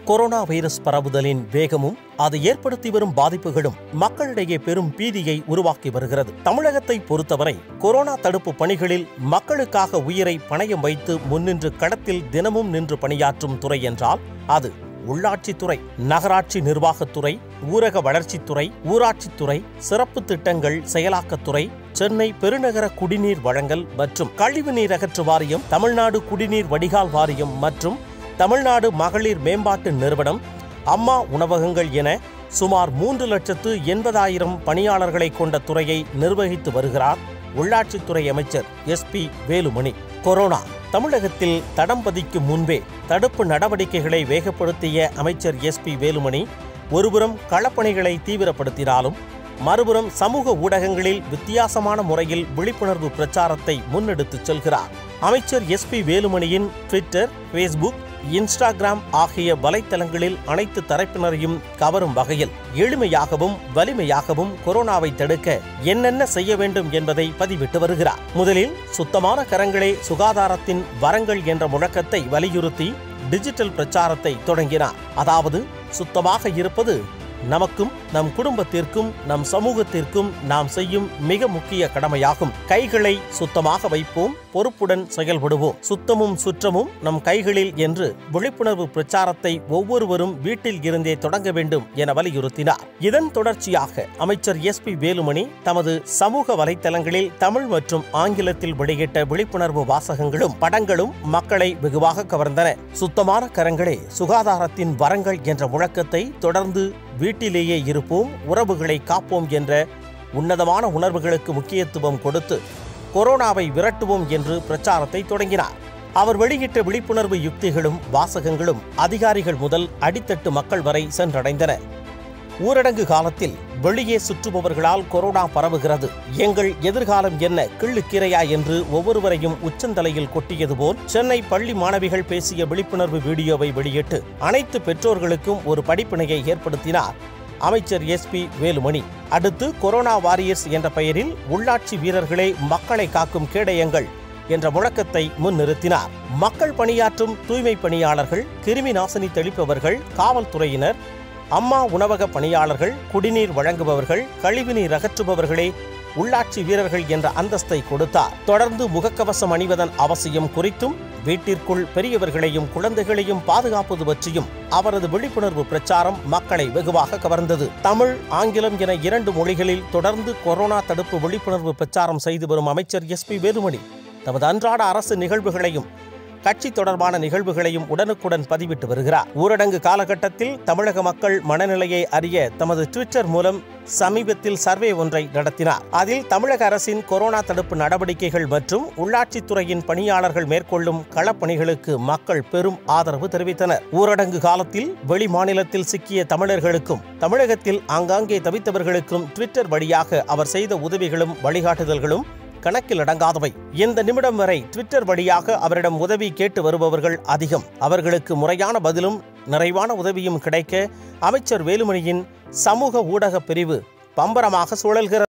corona virus பரவுதலின் வேகமும் அது ஏற்படுத்தி வரும் பாதிப்புகளும் மக்களிடையே பெரும் பீதியை உருவாக்கி வருகிறது தமிழகத்தை பொறுத்தவரை கொரோனா தடுப்பு பணிகளில் மக்களுக்காக உயிரை பணயம் வைத்து முன்னின்று களத்தில் தினமும் நின்று பணியாற்றும் துறை என்றால் அது உள்ளாட்சித்துறை நகராட்சி நிர்வாகத்துறை ஊரக வளர்ச்சித்துறை ஊராட்சித்துறை சிறப்பு திட்டங்கள் செயலாக்கத்துறை சென்னை பெருநகர குடிநீர் வழங்கல் மற்றும் கழிவுநீர் அகற்று வாரியம் தமிழ்நாடு குடிநீர் வடிகால் வாரியம் மற்றும் தமிழ்நாடு மகளிர் மேம்பாட்டு நிறுவனம் அம்மா உணவகங்கள் என சுமார் மூன்று லட்சத்து எண்பதாயிரம் பணியாளர்களை கொண்ட துறையை நிர்வகித்து வருகிறார் உள்ளாட்சித்துறை அமைச்சர் எஸ் பி வேலுமணி கொரோனா தமிழகத்தில் தடம் பதிக்கும் முன்பே தடுப்பு நடவடிக்கைகளை வேகப்படுத்திய அமைச்சர் எஸ் பி வேலுமணி ஒருபுறம் களப்பணிகளை தீவிரப்படுத்தினாலும் மறுபுறம் சமூக ஊடகங்களில் வித்தியாசமான முறையில் விழிப்புணர்வு பிரச்சாரத்தை முன்னெடுத்துச் செல்கிறார் அமைச்சர் எஸ் பி வேலுமணியின் ட்விட்டர் ஃபேஸ்புக் இன்ஸ்டாகிராம் ஆகிய வலைத்தளங்களில் அனைத்து தரப்பினரையும் கவரும் வகையில் எளிமையாகவும் வலிமையாகவும் கொரோனாவை தடுக்க என்னென்ன செய்ய வேண்டும் என்பதை பதிவிட்டு வருகிறார் முதலில் சுத்தமான கரங்களே சுகாதாரத்தின் வரங்கள் என்ற முழக்கத்தை வலியுறுத்தி டிஜிட்டல் பிரச்சாரத்தை தொடங்கினார் அதாவது சுத்தமாக இருப்பது நமக்கும் நம் குடும்பத்திற்கும் நம் சமூகத்திற்கும் நாம் செய்யும் மிக முக்கிய கடமையாகும் கைகளை சுத்தமாக வைப்போம் பொறுப்புடன் செயல்படுவோம் சுத்தமும் சுற்றமும் நம் கைகளில் என்று விழிப்புணர்வு பிரச்சாரத்தை ஒவ்வொருவரும் வீட்டில் இருந்தே தொடங்க வேண்டும் என வலியுறுத்தினார் இதன் தொடர்ச்சியாக அமைச்சர் எஸ் பி வேலுமணி தமது சமூக வலைத்தளங்களில் தமிழ் மற்றும் ஆங்கிலத்தில் வெளியிட்ட விழிப்புணர்வு வாசகங்களும் படங்களும் மக்களை வெகுவாக கவர்ந்தன சுத்தமான கரங்களே சுகாதாரத்தின் வரங்கள் என்ற முழக்கத்தை தொடர்ந்து வீட்டிலேயே இருப்போம் உறவுகளை காப்போம் என்ற உன்னதமான உணர்வுகளுக்கு முக்கியத்துவம் கொடுத்து கொரோனாவை விரட்டுவோம் என்று பிரச்சாரத்தை தொடங்கினார் அவர் வெளியிட்ட விழிப்புணர்வு யுக்திகளும் வாசகங்களும் அதிகாரிகள் முதல் அடித்தட்டு மக்கள் வரை சென்றடைந்தன ஊரடங்கு காலத்தில் வெளியே சுற்றுபவர்களால் கொரோனா பரவுகிறது எங்கள் எதிர்காலம் என்ன கிள்ளுக்கீரையா என்று ஒவ்வொருவரையும் உச்சந்தலையில் கொட்டியது போல் சென்னை பள்ளி மாணவிகள் பேசிய விழிப்புணர்வு வீடியோவை வெளியிட்டு அனைத்து பெற்றோர்களுக்கும் ஒரு படிப்பினையை ஏற்படுத்தினார் அமைச்சர் எஸ் பி வேலுமணி அடுத்து கொரோனா வாரியர்ஸ் என்ற பெயரில் உள்ளாட்சி வீரர்களே மக்களை காக்கும் கேடயங்கள் என்ற முழக்கத்தை முன்னிறுத்தினார் மக்கள் பணியாற்றும் தூய்மை பணியாளர்கள் கிருமி நாசினி தெளிப்பவர்கள் காவல்துறையினர் அம்மா உணவக பணியாளர்கள் குடிநீர் வழங்குபவர்கள் கழிவுநீர் அகற்றுபவர்களே உள்ளாட்சி வீரர்கள் என்ற அந்தஸ்தை கொடுத்தார் தொடர்ந்து முகக்கவசம் அணிவதன் அவசியம் குறித்தும் வீட்டிற்குள் பெரியவர்களையும் குழந்தைகளையும் பாதுகாப்பது பற்றியும் அவரது விழிப்புணர்வு பிரச்சாரம் மக்களை வெகுவாக கவர்ந்தது தமிழ் ஆங்கிலம் என இரண்டு மொழிகளில் தொடர்ந்து கொரோனா தடுப்பு விழிப்புணர்வு பிரச்சாரம் செய்து வரும் அமைச்சர் எஸ் பி வேலுமணி தமது அன்றாட அரசு நிகழ்வுகளையும் கட்சி தொடர்பான நிகழ்வுகளையும் உடனுக்குடன் பதிவிட்டு வருகிறார் ஊரடங்கு காலகட்டத்தில் தமிழக மக்கள் மனநிலையை அறிய தமது ட்விட்டர் மூலம் சமீபத்தில் சர்வே ஒன்றை நடத்தினார் அதில் தமிழக அரசின் கொரோனா தடுப்பு நடவடிக்கைகள் மற்றும் உள்ளாட்சித்துறையின் பணியாளர்கள் மேற்கொள்ளும் களப்பணிகளுக்கு மக்கள் பெரும் ஆதரவு தெரிவித்தனர் ஊரடங்கு காலத்தில் வெளி மாநிலத்தில் சிக்கிய தமிழர்களுக்கும் தமிழகத்தில் ஆங்காங்கே தவித்தவர்களுக்கும் ட்விட்டர் வழியாக அவர் செய்த உதவிகளும் வழிகாட்டுதல்களும் கணக்கில் அடங்காதவை இந்த நிமிடம் வரை ட்விட்டர் வழியாக அவரிடம் உதவி கேட்டு வருபவர்கள் அதிகம் அவர்களுக்கு முறையான பதிலும் நிறைவான உதவியும் கிடைக்க அமைச்சர் வேலுமணியின் சமூக ஊடக பிரிவு பம்பரமாக சுழல்கிறது